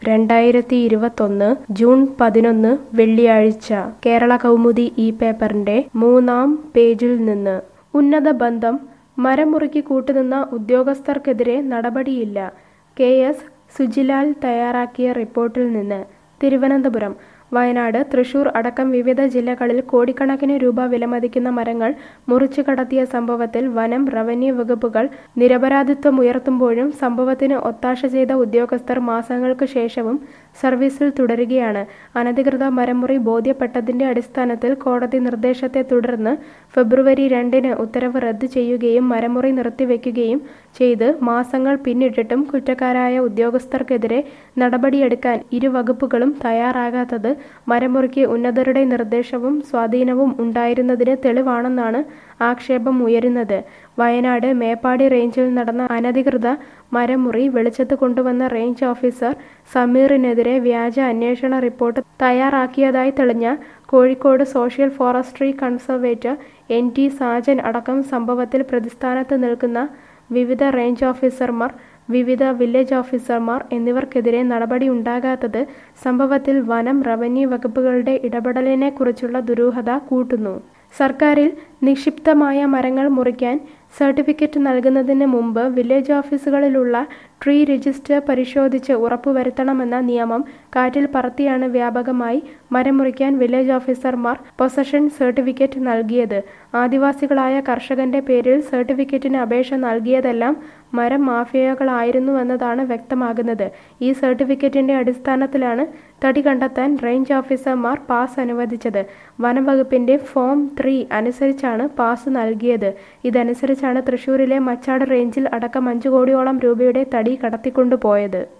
രണ്ടായിരത്തി ഇരുപത്തൊന്ന് ജൂൺ പതിനൊന്ന് വെള്ളിയാഴ്ച കേരള കൗമുദി ഈ പേപ്പറിന്റെ മൂന്നാം പേജിൽ നിന്ന് ഉന്നത ബന്ധം മരം മുറിക്ക് കൂട്ടുനിന്ന ഉദ്യോഗസ്ഥർക്കെതിരെ നടപടിയില്ല കെ എസ് സുജിലാൽ തയ്യാറാക്കിയ റിപ്പോർട്ടിൽ നിന്ന് തിരുവനന്തപുരം വയനാട് തൃശൂർ അടക്കം വിവിധ ജില്ലകളിൽ കോടിക്കണക്കിന് രൂപ വിലമതിക്കുന്ന മരങ്ങൾ മുറിച്ചു കടത്തിയ സംഭവത്തിൽ വനം റവന്യൂ വകുപ്പുകൾ നിരപരാധിത്വമുയർത്തുമ്പോഴും സംഭവത്തിന് ഒത്താശ ചെയ്ത ഉദ്യോഗസ്ഥർ മാസങ്ങൾക്ക് ശേഷവും സർവീസിൽ തുടരുകയാണ് അനധികൃത മരമുറി ബോധ്യപ്പെട്ടതിന്റെ അടിസ്ഥാനത്തിൽ കോടതി നിർദ്ദേശത്തെ തുടർന്ന് ഫെബ്രുവരി രണ്ടിന് ഉത്തരവ് റദ്ദു ചെയ്യുകയും മരമുറി നിർത്തിവെക്കുകയും ചെയ്ത് മാസങ്ങൾ പിന്നിട്ടിട്ടും കുറ്റക്കാരായ ഉദ്യോഗസ്ഥർക്കെതിരെ നടപടിയെടുക്കാൻ ഇരു വകുപ്പുകളും തയ്യാറാകാത്തത് മരമുറിക്ക് ഉന്നതരുടെ നിർദ്ദേശവും സ്വാധീനവും ഉണ്ടായിരുന്നതിന് തെളിവാണെന്നാണ് ആക്ഷേപം ഉയരുന്നത് വയനാട് മേപ്പാടി റേഞ്ചിൽ നടന്ന അനധികൃത മരമുറി വെളിച്ചത്ത് കൊണ്ടുവന്ന റേഞ്ച് ഓഫീസർ സമീറിനെതിരെ വ്യാജ അന്വേഷണ റിപ്പോർട്ട് തയ്യാറാക്കിയതായി തെളിഞ്ഞ Kozhikode social forestry conservator N T Sajan അടക്കം സംഭവത്തിൽ പ്രതിസ്ഥാനത്ത് നിൽക്കുന്ന വിവിധ റേഞ്ച് ഓഫീസർമാർ വിവിധ വില്ലേജ് ഓഫീസർമാർ എന്നിവർക്കെതിരെ നടപടി ഉണ്ടാകാത്തത് സംഭവത്തിൽ വനം റവന്യൂ വകുപ്പുകളുടെ ഇടപെടലിനെക്കുറിച്ചുള്ള ദുരൂഹത കൂട്ടുന്നു സർക്കാരിൽ നിക്ഷിപ്തമായ മരങ്ങൾ മുറിക്കാൻ സർട്ടിഫിക്കറ്റ് നൽകുന്നതിന് മുമ്പ് വില്ലേജ് ഓഫീസുകളിലുള്ള ട്രീ രജിസ്റ്റർ പരിശോധിച്ച് ഉറപ്പുവരുത്തണമെന്ന നിയമം കാറ്റിൽ പറത്തിയാണ് വ്യാപകമായി മരം മുറിക്കാൻ വില്ലേജ് ഓഫീസർമാർ പൊസഷൻ സർട്ടിഫിക്കറ്റ് നൽകിയത് ആദിവാസികളായ കർഷകന്റെ പേരിൽ സർട്ടിഫിക്കറ്റിന് അപേക്ഷ നൽകിയതെല്ലാം മരം മാഫിയകളായിരുന്നുവെന്നതാണ് വ്യക്തമാകുന്നത് ഈ സർട്ടിഫിക്കറ്റിന്റെ അടിസ്ഥാനത്തിലാണ് തടി കണ്ടെത്താൻ റേഞ്ച് ഓഫീസർമാർ പാസ് അനുവദിച്ചത് വനംവകുപ്പിന്റെ ഫോം ത്രീ അനുസരിച്ചാണ് പാസ് നൽകിയത് ഇതനുസരിച്ചാണ് തൃശൂരിലെ മച്ചാട് റേഞ്ചിൽ അടക്കം അഞ്ചു കോടിയോളം രൂപയുടെ തടി കടത്തിക്കൊണ്ടുപോയത്